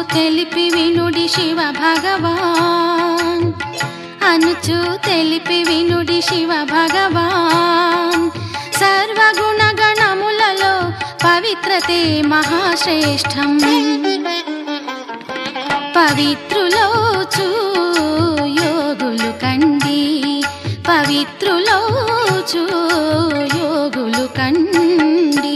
తెలిపి వినుడి శివ భగవాన్ అనుచు తెలిపి వినుడి శివ భగవాన్ సర్వగుణ గణములలో పవిత్రతే మహాశ్రేష్టం పవిత్రులోచు యోగులు కండి పవిత్రులోచు యోగులు కండి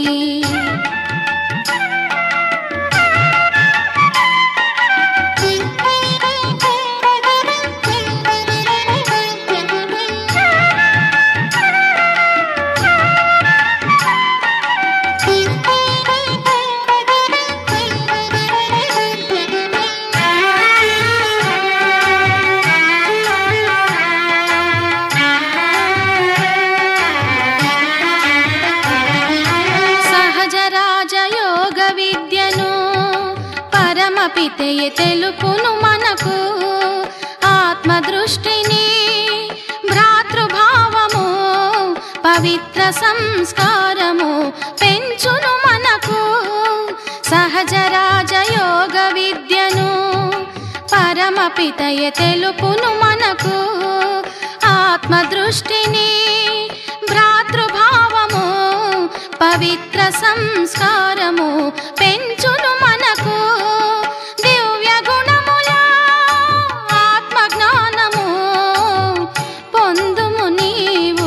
సహజ రాజయోగ విద్యను పరమపితయ తెలుపును మనకు ఆత్మదృష్టిని భ్రాతృభావము పవిత్ర సంస్కారము పెంచును మనకు సహజ రాజయోగ విద్యను పరమపితయ తెలుపును మనకు ఆత్మదృష్టిని భ్రాతృభావము పవిత్ర సంస్కారము పెంచును మనకు దివ్య గుణముల ఆత్మజ్ఞానము పొందుము నీవు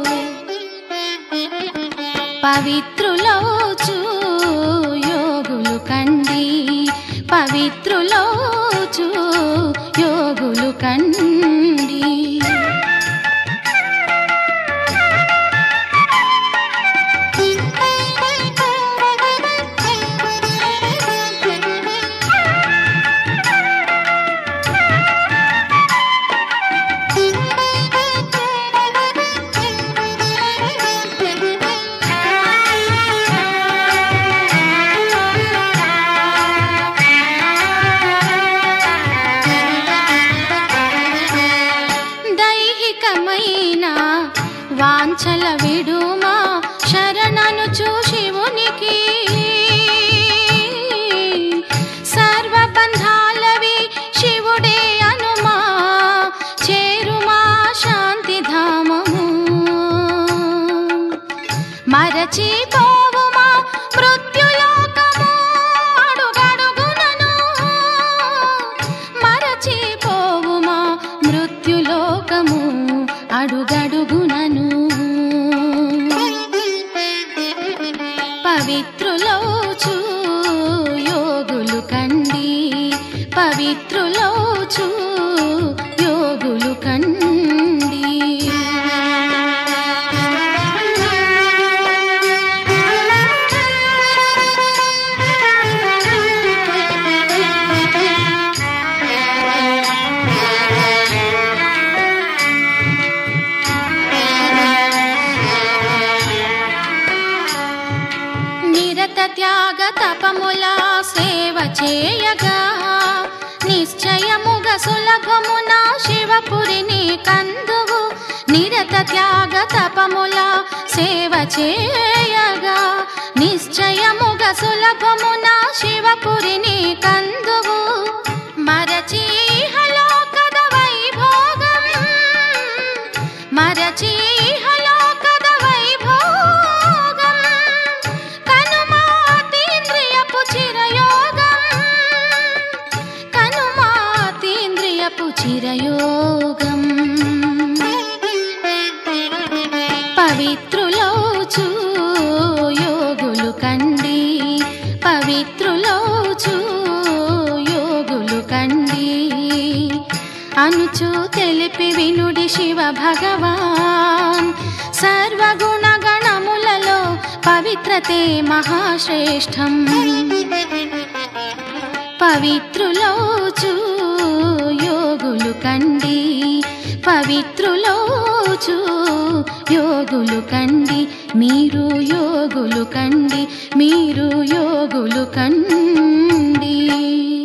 పవిత్రులోచు యోగులు కండి పవిత్రులోచు యోగులు కండి దైహికమైన వాంఛల విడుమా శరణను శివునికి సర్వబంధాలవి శివుడే అనుమా చేరుమా శాంతిధామము మరచిపోవుమా మృత్యులోకము అడుగడుగునను మరచిపోవుమా మృత్యులోకము అడుగడుగునను పవిత్రులోచు యోగులు కండి పవిత్రులోచు యోగులు కండి నిరత త్యాగ తపముల సేవ చేయగా నిశ్చయముగ సులభమున శివపురిని కందువు నిరత త్యాగ తపముల సేవ చేయగా నిశ్చయముగ సులభమున శివపురిని కందువు మరచి హలోకద వైభోగం మరచి హలోకద వైభోగం కనుమాతీంద్రియపు చిరయోగం కనుమాతీంద్రియపు చిరయోగం పవిత్రులోచు యోగులు కండి పవిత్రులోచు యోగులు కండి అనుచు తెలిపి వినుడి శివ భగవాన్ సర్వగుణ గణములలో పవిత్రతే మహాశ్రేష్టం పవిత్రులోచు యోగులు కండి పవిత్రులోచు యోగులు కండి మీరు యోగులు కండి మీరు యోగులు కండి